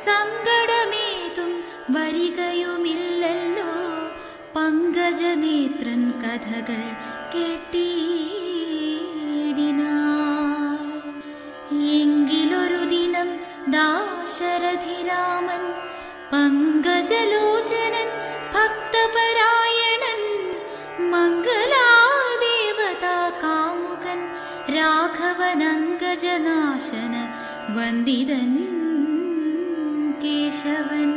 സങ്കടമേതും വരികയുമില്ലല്ലോ പങ്കജനേത്രൻ കഥകൾ കേട്ടിടിനാൾ എങ്കിലൊരു ദിനം ദാശരഥിരാമൻ പങ്കജലോചനൻ ഭക്തപരായണൻ മംഗലാദേവതാ കാമുകൻ രാഘവനങ്കജനാശന വന്ദിതൻ കേശവൻ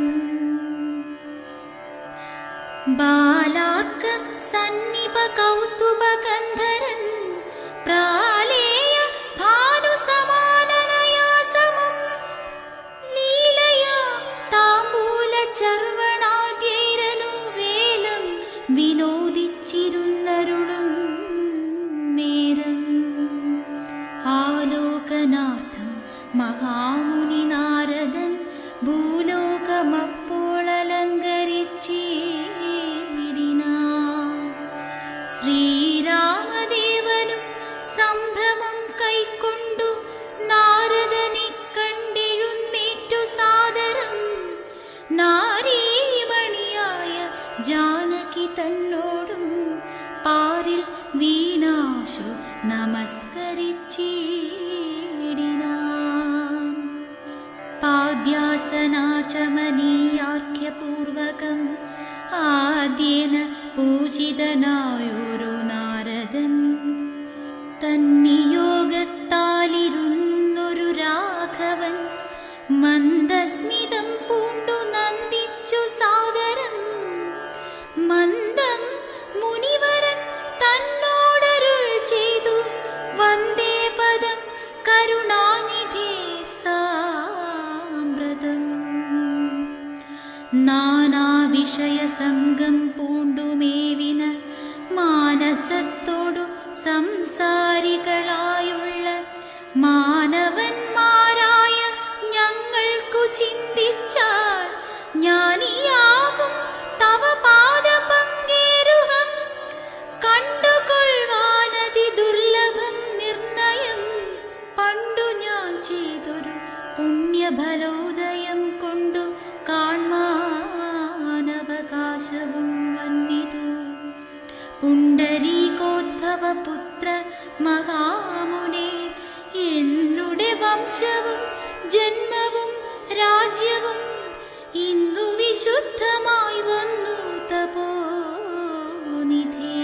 ബാലാക്ക സന്നിപ കൗസ്തുഭ ഗന്ധരൻ പ്രാലേയ ഭാനുസമാനനയാ സമം ലീലയാ താമ്പൂല ചർവണാദ്യൈരനു വേലം വിനോദിച്ചിരുന്നരുളും നേരം ആലോകനാർത്ഥം മഹാമുനി നാരദൻ ഭൂലോകമപ്പോളലങ്കരിച്ചിടിനാൻ ശ്രീരാമദേവനും സംഭ്രമം കൈക്കൊണ്ടു നാരദനെ കണ്ടെഴുന്നേറ്റു സാദരം നാരീമണിയായ ജാനകി തന്നോടും പാരിൽ വീണാശു നമസ്കരിച്ചിടിനാൻ പാദ്യാസനാചമനീയാഖ്യപൂർവകം ആദ്യേന പൂജിതനായൊരു നാരദൻ തന്നിയോഗത്താലിരുന്നൊരു രാഘവൻ മന്ദസ്മിതം പൂണ്ടു നന്ദിച്ചു സാദരം മന്ദം മുനിവരൻ തന്നോടരുൾ ചെയ്തു വന്ദേ പദം കരുണാനിധേ സാമ്രതം നാനാവിഷയസംഗം പൂണ്ടുമേവിന മാനസത്തോടു സംസാരികളായുള്ള മാനവന്മാരായ ഞങ്ങൾക്കു ചിന്തിച്ചാൽ ജ്ഞാനിയാകും തവ പാദപങ്കേരുഹം കണ്ടുകൊള്ളുവാനതി ദുർലഭം നിർണയം പണ്ടു ഞാൻ ചെയ്തൊരു പുണ്യഫലോദയം കൊണ്ടു കാൺമാനവകാശവും വന്നിതു പുണ്ടരീകോദ്ഭവ പുത്ര മഹാമുനെ എന്നുടെ വംശവും ജന്മവും രാജ്യവും ഇന്നു വിശുദ്ധമായി വന്നു തപോനിധേ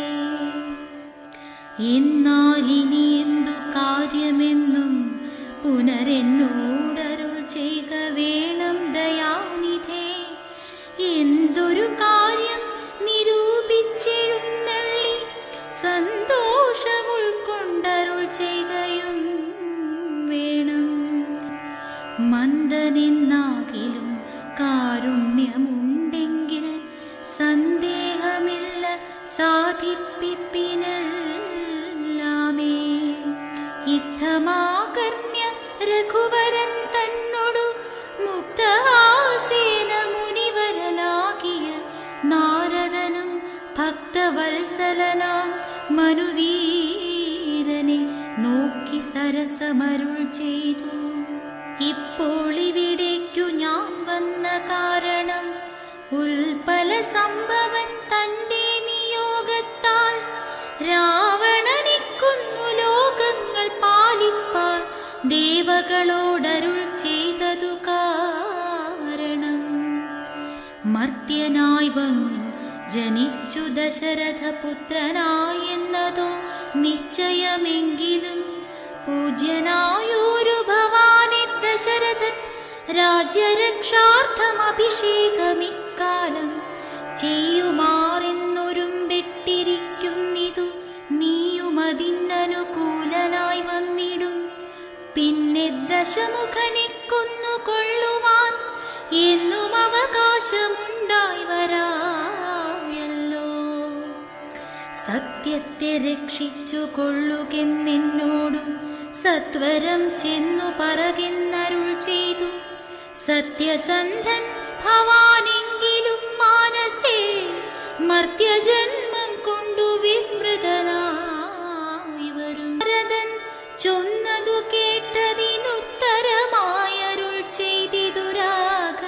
എന്നാലിനി എന്തു കാര്യമെന്നും പുനരെന്നോടരുൾ ചെയ്യുക വേണം ദയാനിധേ എന്തൊരു കാര്യം നിരൂപിച്ചെഴുന്നള്ളി സന്തോഷം ഉൾക്കൊണ്ടരുൾ ചെയ്യുകയും വേണം മന്ദനെന്നാകിലും കാരുണ്യമുണ്ടെങ്കിൽ സന്ദേഹമില്ല സാധിപ്പിപ്പിനല്ലാമേ യുദ്ധമാകർണ്യ രഘുവരൻ തന്നോടു മുക്തഹാസേന മുനിവരനാകിയ നാരദനും ഭക്തവത്സലനാം മനുവീരനെ നോക്കി സരസമരുൾ ചെയ്തു ഇപ്പോൾ ഇവിടേക്കു ഞാൻ വന്ന കാരണം ഉൽപ്പല സംഭവൻ തന്റെ നിയോഗത്താൽ രാവണനിക്കുന്നു ലോകങ്ങൾ പാലിപ്പാൻ ദേവകളോടരുൾ ചെയ്തതു കാരണം മർത്യനായി വന്നു ജനിച്ചു ദശരഥപുത്രനായി എന്നതോ നിശ്ചയമെങ്കിലും പൂജ്യനായൊരു ഭവാനി ദശരഥൻ രാജ്യരക്ഷാർത്ഥം അഭിഷേകമിക്കാലം ചെയ്യുമാറെന്നൊരുമ്പിട്ടിരിക്കുന്നിതു നീയുമതിനനുകൂലനായി വന്നിടും പിന്നെ ദശമുഖനെ കൊന്നുകൊള്ളുവാൻ എന്നും അവകാശമുണ്ടായി വരായല്ലോ സത്യത്തെ രക്ഷിച്ചു കൊള്ളുകെന്നെന്നോടു സത്വരം ചെന്നു പറകെന്നരുൾ ചെയ്തു സത്യസന്ധൻ ഭവാനെങ്കിലും മാനസേ മർത്യജന്മം കൊണ്ടു വിസ്മൃതനായി വരും ഭരതൻ ചൊന്നതു കേട്ടതിനുത്തരമായരുൾ ചെയ്തിതു രാഘവൻ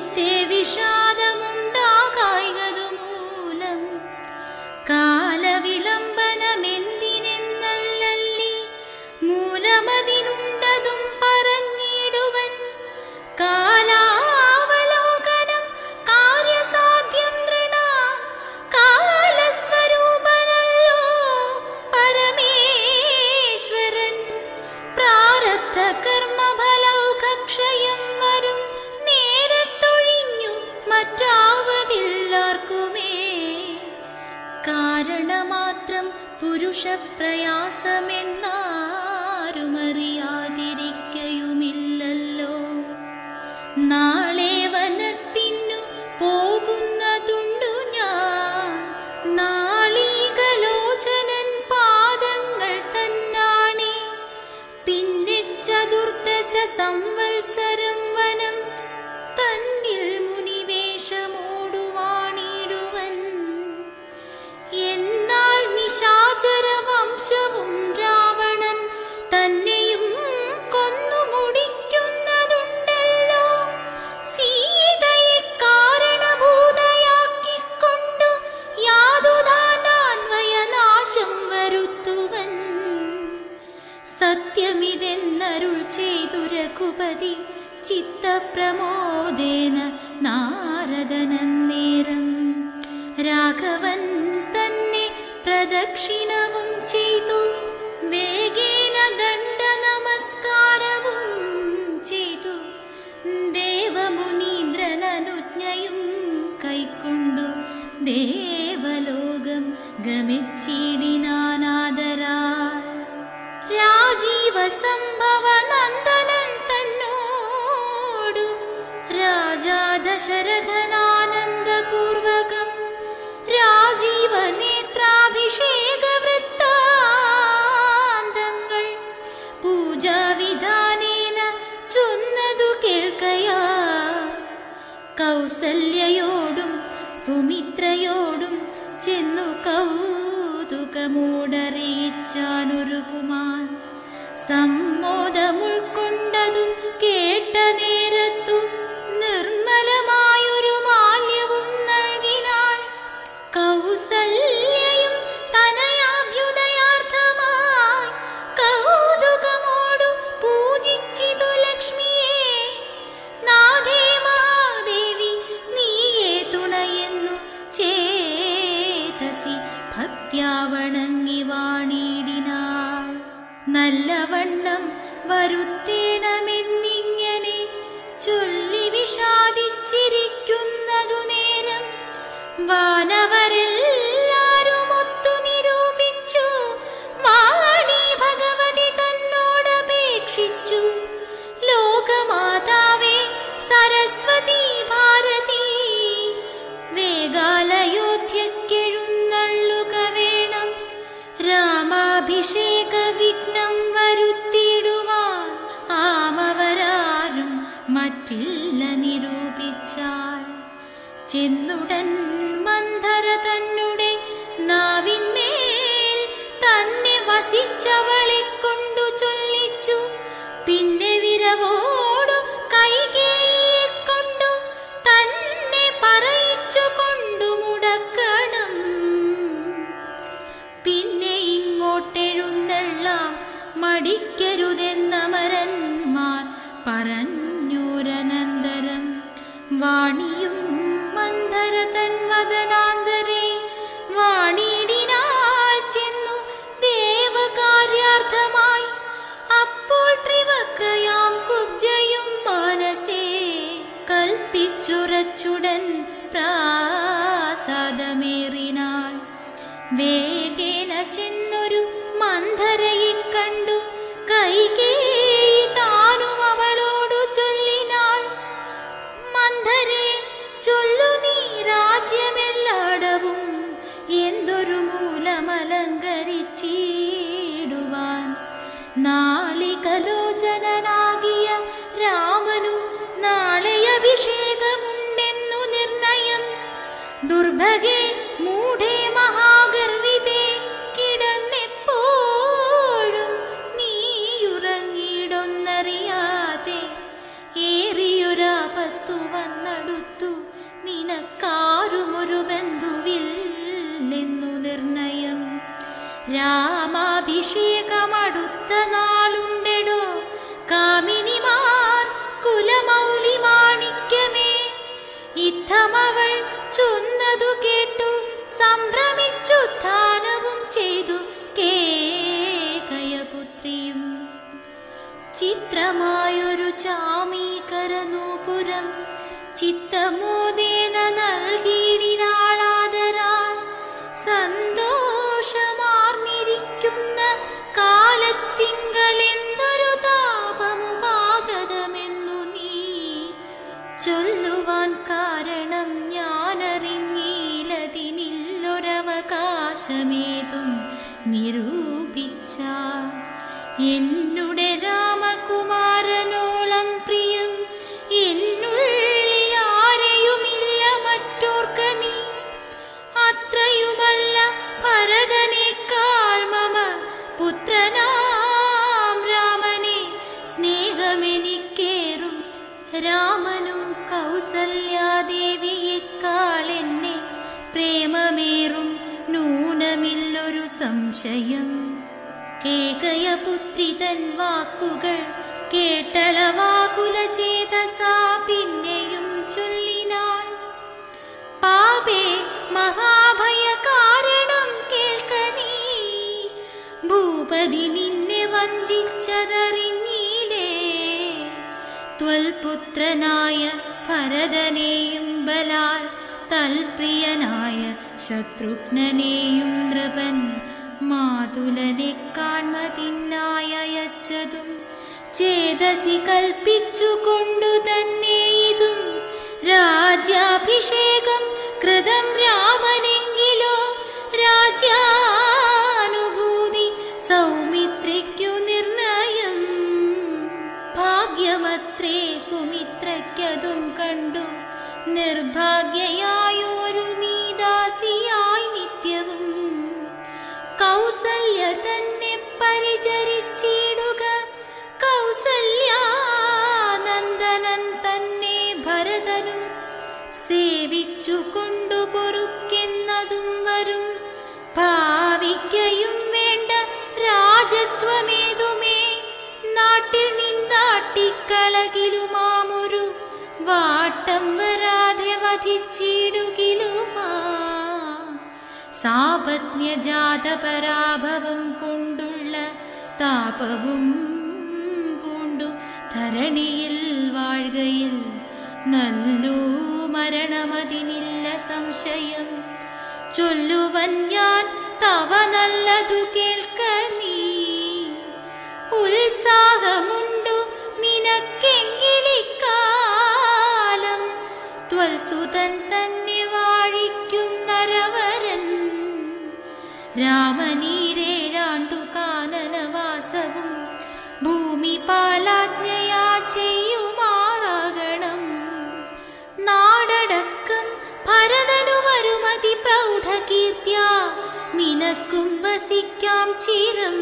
ചിത്തെ വിഷാദമുണ്ടാകായതു മൂലം കാലവിളംബനമെന്തിനെന്നല്ലല്ലി മൂലമതിനുണ്ടതും പറഞ്ഞിടുവൻ കാലാവലോകനം കാര്യസാധ്യം നൃണാം കാലസ്വരൂപനല്ലോ പരമേശ്വരൻ പ്രാരബ്ധ കർമ്മഫലൗകക്ഷയം വരും നേരത്തൊഴിഞ്ഞു മറ്റാവതില്ലാർക്കുമേ കാരണമാത്രം പുരുഷപ്രയാസമെന്നാരുമറിയാതിരിക്കയുമില്ലല്ലോ നാളെ വനത്തിനു പോകുന്നതുണ്ടു ഞാൻ നാളീകലോചനൻ പാദങ്ങൾ തന്നാണേ പിന്നെ ചതുർദശ സംവത്സരം വനം തന്നിൽ മുനിവേഷമോടുവാണിടുവൻ എന്നാൽ നിശാചര വംശവും രാവണൻ തന്നെയും കൊന്നു മുടിക്കുന്നതുണ്ടല്ലോ സീതയെ കാരണഭൂതയാക്കിക്കൊണ്ടു യാതുദാനാന്വയനാശം വരുത്തുവൻ സത്യമിതെന്നരുൾ ചെയ്തു രഘുപതി ചിത്തപ്രമോദേന നാരദനന്നേരം രാഘവൻ തന്നെ പ്രദക്ഷിണവും ചെയ്തു വേഗേന ദണ്ഡ നമസ്കാരവും ചെയ്തു ദേവമുനീന്ദ്രനനുജ്ഞയും കൈക്കൊണ്ടു ദേവലോകം ഗമിച്ചിടിനാനാദരാൽ രാജീവ സംഭവ നന്ദനൻ തന്നോടു രാജാ ദശരഥനാനന്ദപൂർവകം രാജീവ നേത്രാഭിഷേക വൃത്താന്തങ്ങൾ പൂജാവിധാനേന ചൊന്നതു കേൾക്കയാ കൗസല്യയോടും സുമിത്രയോടും ചെന്നു കൗതുകമോടറിയിച്ചാനൊരു കുമാൻ സമ്മോദമുൾക്കൊണ്ടതു കേട്ട നേരത്തു നിർമ്മലമായൊരു മാല്യവും നൽകിനാൾ കൗസല്യയും തനയാഭ്യുദയാർത്ഥമായി കൗതുകമോടു പൂജിച്ചിതു ലക്ഷ്മിയെ നാഥേ മഹാദേവി നീയേ തുണയെന്നു ചേതസി ഭക്ത്യാവണങ്ങി വാണിടിനാൾ നല്ലവണ്ണം വരുത്തേണമെന്നിങ്ങനെ ചൊല്ലി വിഷാദിച്ചിരിക്കുന്നതു നേരം വാനവരെല്ലാരും ഒത്തു നിരൂപിച്ചു വാണി ഭഗവതി തന്നോടപേക്ഷിച്ചു ലോകമാതാവേ സരസ്വതി ഭാരതി വേഗാലയോധ്യക്കെഴുന്നള്ളുക വേണം രാമാഭിഷേക വിഘ്നം വരുത്തിയിടുവാൻ ആമവരാരും മറ്റില്ല നിരൂപിച്ചാൽ ചെന്നുടൻ മന്ധര തന്നെ നാവിന്മേൽ തന്നെ വസിച്ചവളെ കൊണ്ടു ചൊല്ലിച്ചു പിന്നെ വിരവോടു കൈകേയെ കൊണ്ടു തന്നെ പറയിച്ചു കൊണ്ടു മുടക്കണം പിന്നെ ഇങ്ങോട്ടെഴുന്നള്ളാം മടിക്കരുതെന്നമരന്മാർ പറഞ്ഞോരനന്തരം വാണിയും മന്ധര തൻ വദനാന്തരേ വാണിടിനാൾ ചെന്നു ദേവകാര്യാർത്ഥമായി അപ്പോൾ ത്രിവക്രയാം കുബ്ജയും മനസ്സേ കൽപ്പിച്ചുറച്ചുടൻ പ്രാസാദമേറിനാൾ വേഗേന ചെന്നൊരു മന്ധരയെ കണ്ടു കൈകേയി താനും അവളോടു ചൊല്ലിനാൾ മന്ധരെ ചൊല്ലു നീ രാജ്യമെല്ലാടവും എന്തൊരു മൂലമലങ്കരിച്ചിടുവാൻ നാളികലോചനാകിയ രാമനു നാളെ അഭിഷേകമുണ്ടെന്നു നിർണയം ദുർഭഗേ മൂഢേ മഹാഗർവിതേ കിടന്നെപ്പോഴും നീയുറങ്ങിയിടൊന്നറിയാതെ ഏറിയൊരാപത്തു വന്നടു രാമാഭിഷേകമടുത്ത നാളുണ്ടെടോ കാമിനിമാർ കുലമൗലി മാണിക്യമേ ഇത്തമവൾ ചൊന്നതു കേട്ടു സംഭ്രമിച്ചു ധാനവും ചെയ്തു കേകയപുത്രിയും ചിത്രമായൊരു ചാമീകരനൂപുരം ചിത്തമോദേന നൽകിയിടിനാളാദരാൽ സന്തോഷമാർന്നിരിക്കുന്ന കാലത്തിങ്കലെന്തൊരു താപമുപാഗതമെന്നു നീ ചൊല്ലുവാൻ കാരണം ഞാനറിഞ്ഞീലതിനില്ലൊരവകാശമേതും നിരൂപിച്ച എന്നുടെ രാമകുമാരനോളം പ്രിയം എന്നുള്ളിൽ ആരെയുമില്ല മറ്റോർക്ക നീ അത്രയുമല്ല ഭരതനേക്കാൾ മമ പുത്രനാം രാമനെ സ്നേഹമെനിക്കേറും രാമനും കൗസല്യാദേവിയേക്കാൾ എന്നെ പ്രേമമേറും നൂനമില്ലൊരു സംശയം കേകയപുത്രി തൻ വാക്കുകൾ കേട്ടളവാകുല ചേതസാ പിന്നെയും ചൊല്ലിനാൾ പാപേ മഹാഭയ കാരണം കേൾക്ക നീ ഭൂപതി നിന്നെ വഞ്ചിച്ചതറിഞ്ഞീലേ ത്വൽപുത്രനായ ഭരതനെയും ബലാൽ തൽപ്രിയനായ ശത്രുഘ്നനെയും നൃപൻ മാതുലനെ കാൺമതിനായച്ചതും ചേതസി കൽപ്പിച്ചുകൊണ്ടു തന്നെ ഇതും രാജ്യാഭിഷേകം കൃതം രാമനെങ്കിലോ രാജ്യാനുഭൂതി സൗമിത്രിക്കു നിർണയം ഭാഗ്യമത്രേ സുമിത്രയ്ക്കതും കണ്ടു നിർഭാഗ്യയായൊരു നീദാസിയായി നിത്യവും കൗസല്യ തന്നെ പരിചരിച്ചിടുക കൗസല്യാനന്ദനൻ തന്നെ ഭരതനും സേവിച്ചു കൊണ്ടു പൊറുക്കെന്നതും വരും ഭാവിക്കയും വേണ്ട രാജത്വമേതുമേ നാട്ടിൽ നിന്നാട്ടിക്കളകിലുമാമൊരു വാട്ടം വരാതെ വധിച്ചിടുകിലുമാ സാപജ്ഞജാതപരാഭവം കൊണ്ടുള്ള താപവും പൂണ്ടു ധരണിയിൽ വാഴ്കയിൽ നല്ലൂ മരണമതിനില്ല സംശയം ചൊല്ലുവൻ ഞാൻ തവ നല്ലതു കേൾക്ക നീ ഉത്സാഹമുണ്ടു നിനക്കെങ്കിലിക്കാലം ത്വൽസുതൻ തന്നെ വാഴിക്കും നരവരൻ രാമനീരേഴാണ്ടു കാനനവാസവും ഭൂമി പാലാജ്ഞയാ ചെയ്യുമാറാകണം നാടടക്കം ഭരതനു വരുമതി പ്രൗഢകീർത്തിയ നിനക്കും വസിക്കാം ചിരം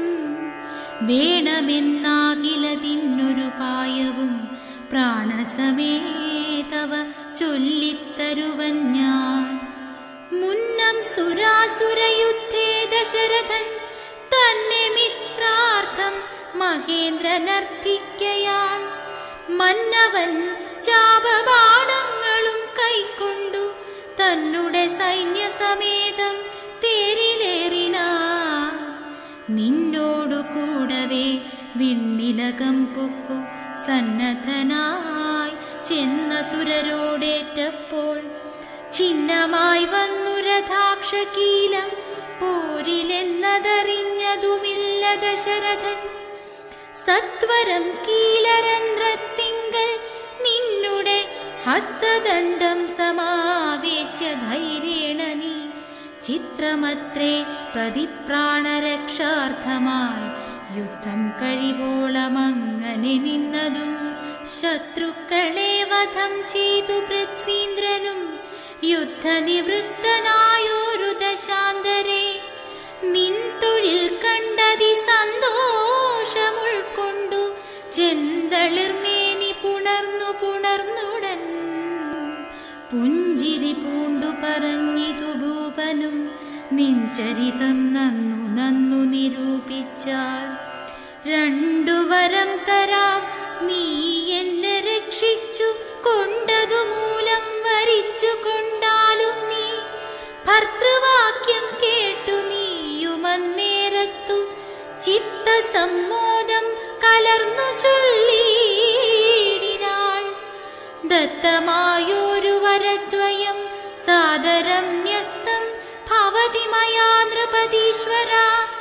വേണമെന്നാകിലതിന്നൊരു പായവും പ്രാണസമേതവ ചൊല്ലിത്തരുവൻ ഞാൻ മുന്നം സുരാസുരയുദ്ധേ ദശരഥൻ തന്നെ മിത്രാർത്ഥം മഹേന്ദ്രനർത്ഥിക്കയാൽ മന്നവൻ ചാപബാണങ്ങളും കൈക്കൊണ്ടു തന്നെ സൈന്യസമേതം തേരിലേറിനാ നിന്നോടു കൂടവേ വിണ്ണിലകം പൊക്കു സന്നദ്ധനായി ചെന്ന സുരരോടേറ്റപ്പോൾ ചിഹ്നമായി വന്നു രഥാക്ഷകീലം പോരിലെന്നതറിഞ്ഞതുമില്ല ദശരഥൻ സത്വരം കീലരന്ധ്രത്തിങ്കൽ നിന്നുടെ ഹസ്തദണ്ഡം സമാവേശ്യ ധൈര്യേണ നീ ചിത്രമത്രേ പ്രതിപ്രാണരക്ഷാർത്ഥമായി യുദ്ധം കഴിവോളമങ്ങനെ നിന്നതും ശത്രുക്കളെ വധം ചെയ്തു പൃഥ്വീന്ദ്രനും യുദ്ധനിവൃത്തനായൊരു ദശാന്തരെ നിൻ തൊഴിൽ കണ്ടതി സന്തോഷമുൾക്കൊണ്ടു ചെന്തളിർമേനി പുണർന്നു പുണർന്നുടൻ പുഞ്ചിരി പൂണ്ടു പറഞ്ഞിതു ഭൂപനും നിൻചരിതം നന്നു നന്നു നിരൂപിച്ചാൽ രണ്ടു വരം തരാം നീ എന്നെ രക്ഷിച്ചു കൊണ്ടതു മൂലം വരിച്ചു കൊണ്ടാലും നീ ഭർത്തൃവാക്യം കേട്ടു നീയുമന്നേരത്തു ചിത്തസമ്മോദം കലർന്നു ചൊല്ലിയിടിനാൾ ദത്തമായൊരു വരദ്വയം സാദരം ന്യസ്തം ഭവതി മയാ നൃപതീശ്വര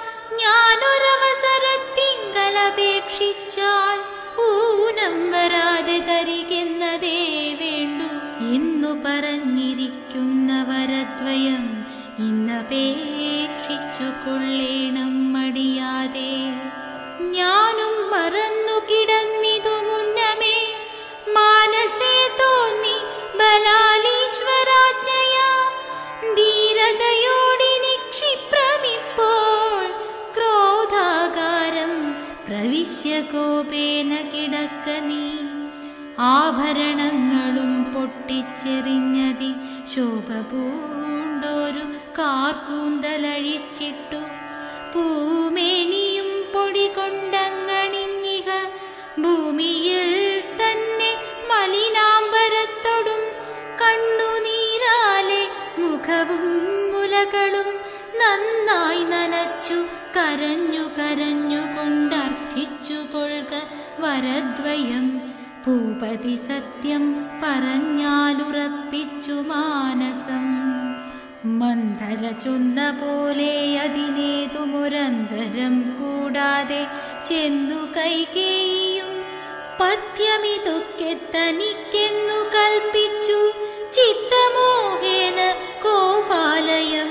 ഞാനൊരവസരത്തിങ്കലപേക്ഷിച്ചാൽ ഊനം വരാതെ തരികെന്നതേ വേണ്ടു ഇന്നു പറഞ്ഞിരിക്കുന്ന വരദ്വയം ഇന്നപേക്ഷിച്ചു കൊള്ളേണം മടിയാതെ ഞാനും മറന്നു കിടന്നിതു മുന്നമേ മാനസേ തോന്നി ബലാലീശ്വരാജ്ഞയാ ധീരതയോടിനി ക്ഷിപ്രമിപ്പോൾ ക്രോധാകാരം പ്രവിശ്യ കോപേന കിടക്ക നീ ആഭരണങ്ങളും പൊട്ടിച്ചെറിഞ്ഞതി ശോഭ പൂണ്ടൊരു കാർക്കൂന്തലഴിച്ചിട്ടു പൂമേനിയും പൊടി കൊണ്ടങ്ങണിഞ്ഞിക ഭൂമിയിൽ തന്നെ മലിനാംബരത്തോടും കണ്ണുനീരാലെ മുഖവും മുലകളും നന്നായി നനച്ചു കരഞ്ഞു കരഞ്ഞു കൊണ്ടർത്ഥിച്ചു കൊള്ളുക വരദ്വയം ഭൂപതി സത്യം പറഞ്ഞാലുറപ്പിച്ചു മാനസം മന്ധര ചൊന്ന പോലെ അതിനേതുമൊരന്തരം കൂടാതെ ചെന്നു കൈകേയും പദ്യമിതൊക്കെ തനിക്കെന്നു കൽപ്പിച്ചു ചിത്തമോഹേന കോപാലയം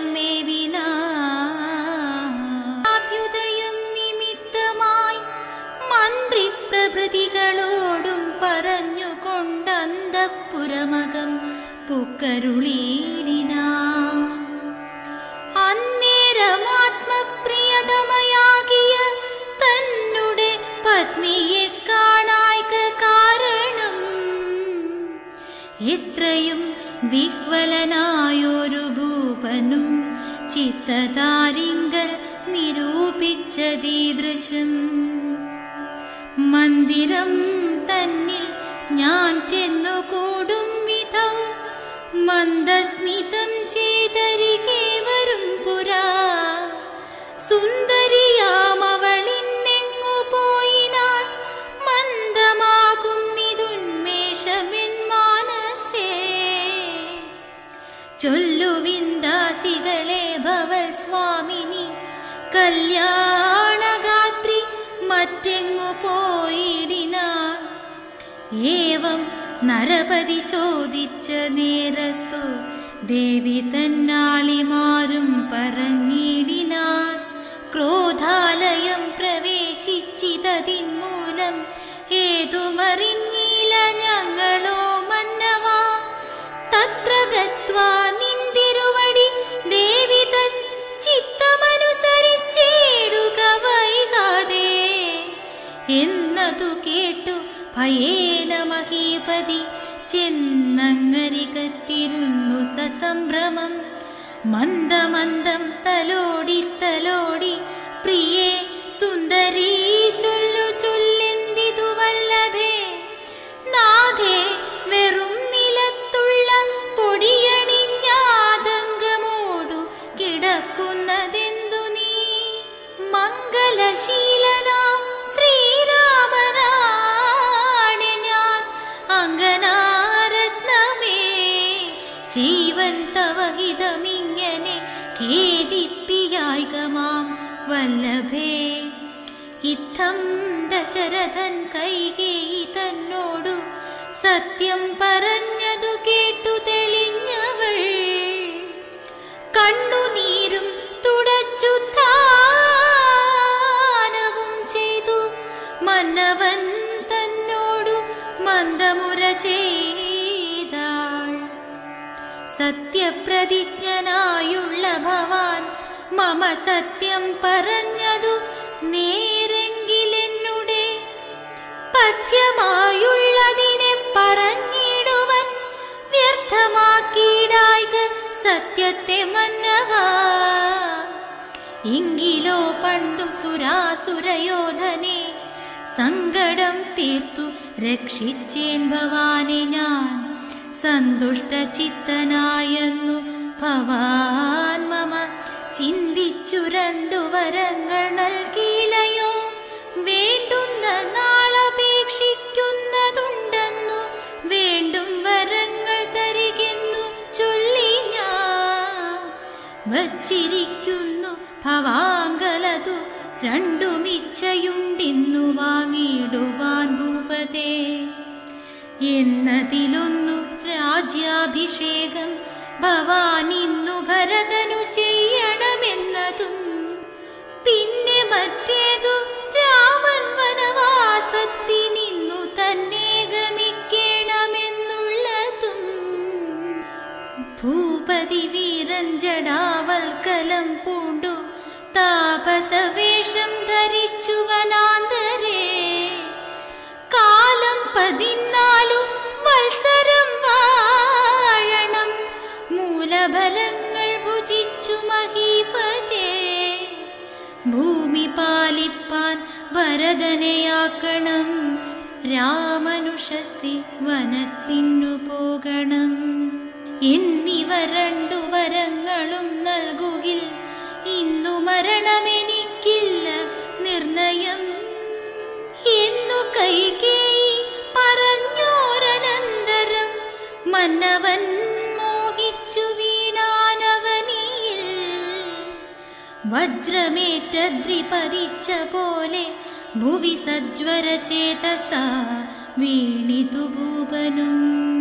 മേവിനാഭ്യുദയം നിമിത്തമായി മന്ത്രിപ്രഭൃതികളോടും പറഞ്ഞുകൊണ്ടന്തപ്പുരമകം പുക്കരുളീടിനാൻ അന്നേരമാത്മപ്രിയതമയാകിയ തന്നുടെ പത്നിയെ കാണായ്ക കാരണം എത്രയും വിഹ്വലനായൊരു ഭൂപനും ചിത്തതാരിങ്കൽ നിരൂപിച്ചതീദൃശം മന്ദിരം തന്നിൽ ഞാൻ ചെന്നു കൂടും വിധം മന്ദസ്മിതം ചെയ്തരികെ വരും പുരാ സുന്ദരിയാമവളിന്നെങ്ങു പോയിനാൾ മന്ദമാകുന്നിതുന്മേഷമെൻ മാനസേ ചൊല്ലുവിന്ദാസികളെ ഭവൽ സ്വാമിനി കല്യാണഗാത്രി മറ്റെങ്ങു പോയിടിനാൾ ഏവം നരപതി ചോദിച്ച നേരത്തു ദേവി തന്നാളിമാരും പറഞ്ഞിടിനാർ ക്രോധാലയം പ്രവേശിച്ചിതതിന്മൂലം ഏതുമറിഞ്ഞില്ല ഞങ്ങളോ മന്നവാ തത്ര ഗത്വാ നിന്തിരുവടി ദേവി തൻ ചിത്തമനുസരിച്ചേടുക വൈകാതെ എന്നതു കേട്ടു ഭയേന മഹീപതി ചെന്നങ്ങരികത്തിരുന്നു സസംഭ്രമം മന്ദമന്ദം തലോടി തലോടി പ്രിയേ സുന്ദരീ ചൊല്ലു ചൊല്ലെന്തിതു വല്ലഭേ നാഥേ വെറും നിലത്തുള്ള പൊടിയണിഞ്ഞാതങ്കമോടു കിടക്കുന്നതെന്തു നീ മംഗലശീലനാം ശ്രീരാമനാണ് ഞാൻ അങ്കനാരത്നമേ ജീവൻ തവഹിതമിങ്ങനെ ഖേദിപ്പിയായികമാം വല്ലഭേ ഇത്തം ദശരഥൻ കൈകേയി തന്നോടു സത്യം പറഞ്ഞതു കേട്ടു തെളിഞ്ഞവൾ കണ്ണുനീരും തുടച്ചു ദാനവും ചെയ്തു മന്നവൻ തന്നോടു മന്ദമുര ചെയ്താൾ സത്യപ്രതിജ്ഞനായുള്ള ഭവാൻ മമ സത്യം പറഞ്ഞതു നേരെങ്കിലെന്നുടെ പഥ്യമായുള്ളതിനെ പറഞ്ഞിടുവൻ വ്യർത്ഥമാക്കിയിടായ്ക സത്യത്തെ മന്നവാ എങ്കിലോ പണ്ടു സുരാസുരയോധനെ സങ്കടം തീർത്തു രക്ഷിച്ചേൻ ഭവാനെ ഞാൻ സന്തുഷ്ട ചിത്തനായെന്നു ഭവാൻ മമ ചിന്തിച്ചു രണ്ടു വരങ്ങൾ നൽകിയിലയോ വേണ്ടുന്ന നാളപേക്ഷിക്കുന്നതുണ്ടെന്നു വേണ്ടും വരങ്ങൾ തരികെന്നു ചൊല്ലി ഞാൻ വച്ചിരിക്കുന്നു ഭവാങ്കലതു രണ്ടുമിച്ചയുണ്ടിന്നു വാങ്ങിയിടുവാൻ ഭൂപതേ എന്നതിലൊന്നു രാജ്യാഭിഷേകം ഭവാൻ ഇന്നു ഭരതനു ചെയ്യണമെന്നതും പിന്നെ മറ്റേതു രാമൻ വനവാസത്തിനിന്നു തന്നെ ഗമിക്കണമെന്നുള്ളതും ഭൂപതി വീരൻ ജടാവൽക്കലം പൂണ്ടു താപസവേഷം ധരിച്ചു വനാന്തരേ കാലം പതിനാലു വത്സരം വാഴണം മൂലഫലങ്ങൾ ഭുജിച്ചു മഹീപതേ ഭൂമി പാലിപ്പാൻ ഭരതനെയാക്കണം രാമനുഷസി വനത്തിനു പോകണം എന്നിവ രണ്ടു വരങ്ങളും നൽകുകിൽ ഇന്നു മരണമെനിക്കില്ല നിർണയം എന്നു കൈകേയി പറഞ്ഞോരനന്തരം മന്നവൻ മോഹിച്ചു വീണാനവനിയിൽ വജ്രമേറ്റദ്രിപതിച്ച പോലെ ഭുവി സജ്വര ചേതസ വീണിതു ഭൂപനും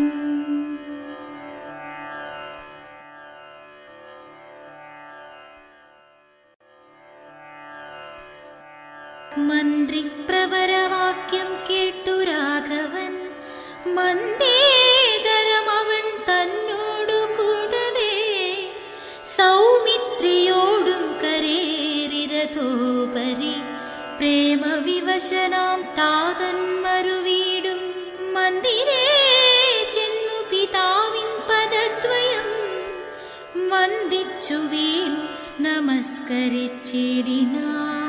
മന്ത്രിപ്രവരവാക്യം കേട്ടു രാഘവൻ മന്ദേതരമവൻ തന്നോടു കൂടവേ സൗമിത്രിയോടും കരേരിരഥോപരി പ്രേമവിവശനാം താതൻ മറുവീടും മന്ദിരേ ചെന്നു പിതാവിൻ പദദ്വയം വന്ദിച്ചു വീണു നമസ്കരിച്ചിടിനാൻ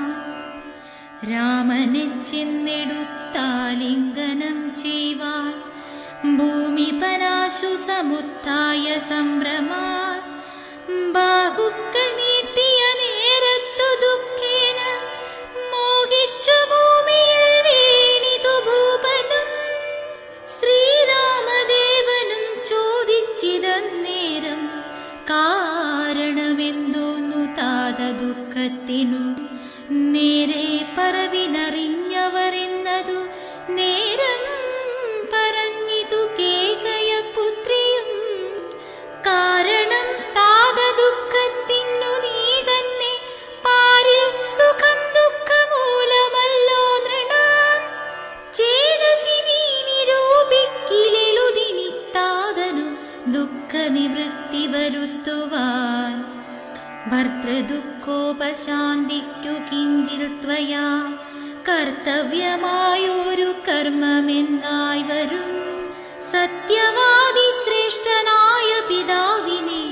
രാമനെ ചെന്നെടുത്താലിംഗനം ചെയ്യുവാൻ ഭൂമി പനാശു സമുത്തായ സംഭ്രമാൻ ബാഹുക്കൾ നീട്ടിയ നേരത്തു ദുഃഖേന മോഹിച്ചു ഭൂമിയിൽ വീണിതു ഭൂപനും ശ്രീരാമദേവനും ചോദിച്ചിതന്നേരം കാരണമെന്തോന്നു താത ദുഃഖത്തിനു നേരെ പറവിനറിഞ്ഞവരെന്നതു നേരം പറഞ്ഞിതു കേകയ പുത്രിയും കാരണം താത ദുഃഖത്തിനു നീ തന്നെ പാരിൽ സുഖം ദുഃഖമൂലമല്ലോ നൃണാം ചേതസി നീ നിരൂപിക്കിലെഴുതിനി താതനു ദുഃഖ നിവൃത്തി വരുത്തുവാൻ ഭർത്തൃദുഃഖോപശാന്തിക്കു കിഞ്ചിൽ ത്വയാ കർത്തവ്യമായൊരു കർമ്മമെന്നായി വരും സത്യവാദി ശ്രേഷ്ഠനായ പിതാവിനെ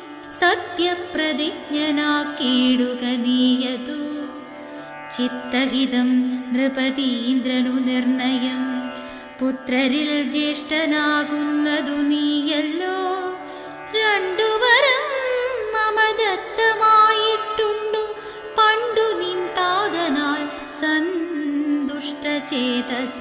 സത്യപ്രതിജ്ഞനാക്കിയിടുക നീയതു ചിത്തഹിതം നൃപതീന്ദ്രനു നിർണയം പുത്രരിൽ ജ്യേഷ്ഠനാകുന്നതു നീയല്ലോ രണ്ടുവരം മമദത്തമായിട്ടുണ്ടു പണ്ടു നിൻ താതനാൽ സന്തുഷ്ടചേതസ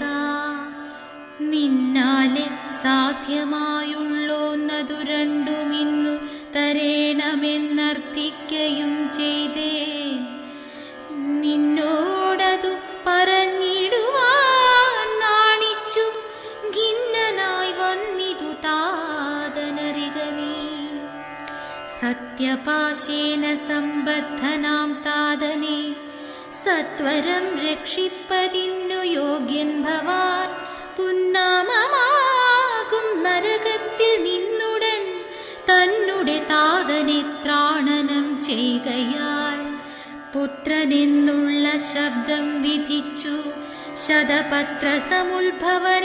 നിന്നാലെ സാധ്യമായുള്ളോന്നതു രണ്ടുമിന്നു തരേണമെന്നർത്ഥിക്കയും ചെയ്തേൻ നിന്നോടതു പറഞ്ഞിടുവാൻ നാണിച്ചു ഖിന്നനായി വന്നിതു താതനറിക നീ സത്യപാശേന സമ്പദ്ധനാം താതനെ സത്വരം രക്ഷിപ്പതിന്നു യോഗ്യൻ ഭവാൻ പുന്നാമമാകും നരകത്തിൽ നിന്നുടൻ തന്നെ താതനെ ത്രാണനം ചെയ്കയാൽ പുത്രനെന്നുള്ള ശബ്ദം വിധിച്ചു ശതപത്ര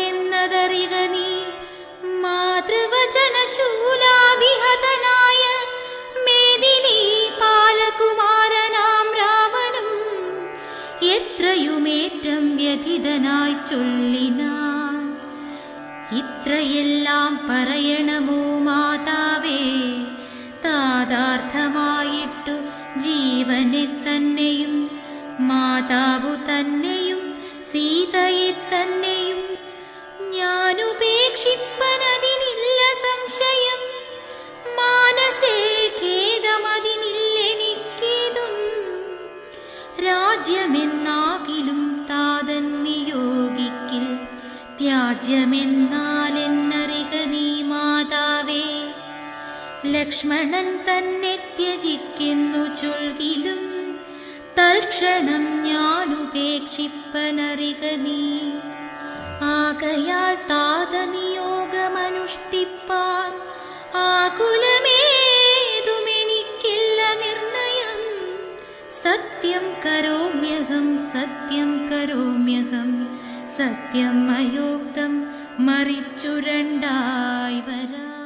സമുത്ഭവനെന്നതറിക നീ മാതൃവചനശൂലാഭിഹതനായ കഥയെല്ലാം പറയണമോ മാതാവേ താതാർത്ഥമായിട്ടു ജീവനെ തന്നെയും മാതാവു തന്നെയും സീതയെ തന്നെയും ഞാനുപേക്ഷിപ്പനതിനില്ല സംശയം മാനസേ ഖേദമതിനില്ലെനിക്കേതും രാജ്യമെന്നാകിലും താതൻ നിയോഗിക്കിൽ ത്യാജ്യമെന്നാലെന്നറിക നീ മാതാവേ ലക്ഷ്മണൻ തന്നെ ത്യജിക്കുന്നു ചൊൽകിലും തൽക്ഷണം ഞാൻ ഉപേക്ഷിപ്പനറിക നീ ആകയാൽ താതനിയോഗമനുഷ്ഠിപ്പാൻ ആകുലമേതുമെനിക്കില്ല നിർണയം സത്യം കരോമ്യഹം സത്യം കരോമ്യഹം സത്യം അയോക്തം മറിച്ചു രണ്ടായി വരാ